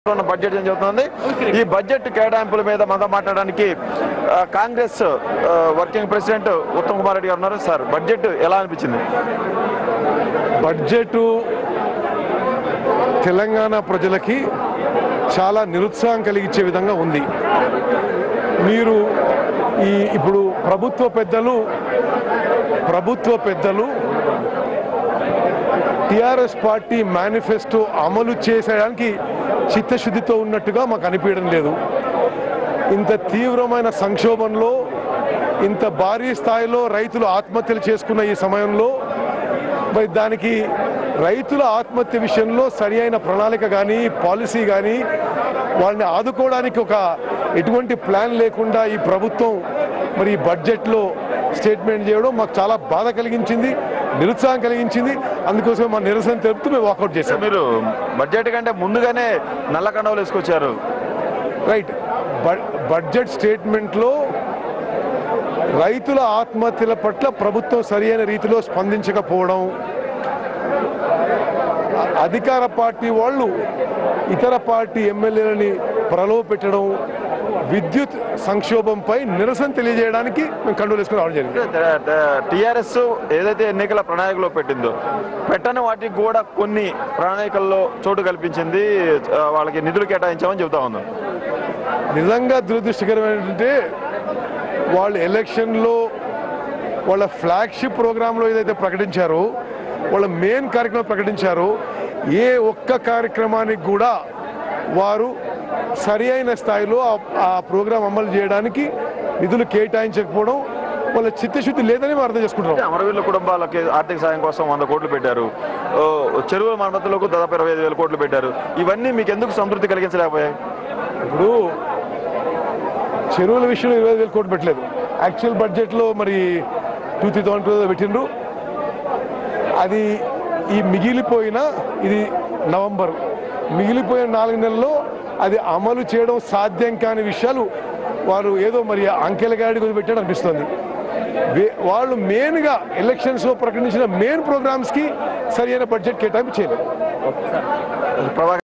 ఉన్న బడ్జెట్ అని చెబుతుంది ఈ బడ్జెట్ కేటాయింపుల మీద మనతో మాట్లాడడానికి ఆ, కాంగ్రెస్ ఆ, వర్కింగ్ ప్రెసిడెంట్ ఉత్తమ్ కుమార్ రెడ్డి గారు ఉన్నారు సార్ బడ్జెట్ ఎలా అనిపించింది బడ్జెట్ తెలంగాణ ప్రజలకి చాలా నిరుత్సాహం కలిగించే విధంగా ఉంది మీరు ఈ ఇప్పుడు ప్రభుత్వ పెద్దలు ప్రభుత్వ పెద్దలు టిఆర్ఎస్ పార్టీ మేనిఫెస్టో అమలు చేసేయడానికి చిత్తశుద్ధితో ఉన్నట్టుగా మాకు అనిపించడం లేదు ఇంత తీవ్రమైన సంక్షోభంలో ఇంత భారీ స్థాయిలో రైతులు ఆత్మహత్యలు చేసుకున్న ఈ సమయంలో మరి దానికి రైతుల ఆత్మహత్య విషయంలో సరి అయిన ప్రణాళిక కానీ పాలసీ కానీ వాళ్ళని ఆదుకోవడానికి ఒక ఎటువంటి ప్లాన్ లేకుండా ఈ ప్రభుత్వం మరి ఈ బడ్జెట్లో స్టేట్మెంట్ చేయడం మాకు చాలా బాధ కలిగించింది నిరుత్సాహం కలిగించింది అందుకోసం మా నిరసన తెలుపుతూ మేము వాకౌట్ చేశాం మీరు బడ్జెట్ కంటే ముందుగానే నల్ల కండవలు వేసుకొచ్చారు రైట్ బ- బడ్జెట్ స్టేట్మెంట్లో రైతుల ఆత్మహత్యల పట్ల ప్రభుత్వం సరియైన రీతిలో స్పందించకపోవడం అ- అధికార పార్టీ వాళ్ళు ఇతర పార్టీ ఎమ్మెల్యేలని ప్రలోభపెట్టడం విద్యుత్ సంక్షోభంపై నిరసన తెలియజేయడానికి మేము కండులు వేసుకుని రావడం జరిగింది టిఆర్ఎస్ ఏదైతే ఎన్నికల ప్రణాళికలో పెట్టిందో పెట్టని వాటికి కూడా కొన్ని ప్రణాళికల్లో చోటు కల్పించింది ఆ, వాళ్ళకి నిధులు కేటాయించామని చెబుతా ఉన్నాం నిజంగా దురదృష్టకరం ఏంటంటే వాళ్ళు ఎలక్షన్లో వాళ్ళ ఫ్లాగ్షిప్ ప్రోగ్రాంలో ఏదైతే ప్రకటించారో వాళ్ళ మెయిన్ కార్యక్రమం ప్రకటించారో ఏ ఒక్క కార్యక్రమానికి కూడా వారు సరి అయిన స్థాయిలో ఆ- ఆ ప్రోగ్రాం అమలు చేయడానికి నిధులు కేటాయించకపోవడం వాళ్ళ చిత్తశుద్ధి లేదని మేము అర్థం చేసుకుంటున్నాం అమరవీరుల కుటుంబాలకి ఆర్థిక సాయం కోసం వంద కోట్లు పెట్టారు ఓ, చెరువుల మరమ్మతులకు దాదాపు ఇరవై ఐదు వేల కోట్లు పెట్టారు ఇవన్నీ మీకు ఎందుకు సంతృప్తి కలిగించలేకపోయాయి ఇప్పుడు చెరువుల విషయంలో ఇరవై వేల కోట్లు పెట్టలేదు యాక్చువల్ బడ్జెట్లో మరి టూ త్రీ థౌసండ్ క్రోర్ పెట్టిండ్రు అది ఈ మిగిలిపోయిన ఇది నవంబర్ మిగిలిపోయిన నాలుగు నెలల్లో అది అమలు చేయడం సాధ్యం కాని విషయాలు వారు ఏదో మరి అంకెల గాడి కొద్ది పెట్టాడు అనిపిస్తుంది వే- వాళ్ళు మెయిన్గా ఎలక్షన్స్లో ప్రకటించిన మెయిన్ ప్రోగ్రామ్స్కి సరైన బడ్జెట్ కేటాయింపు చేయలేదు ప్రభాకర్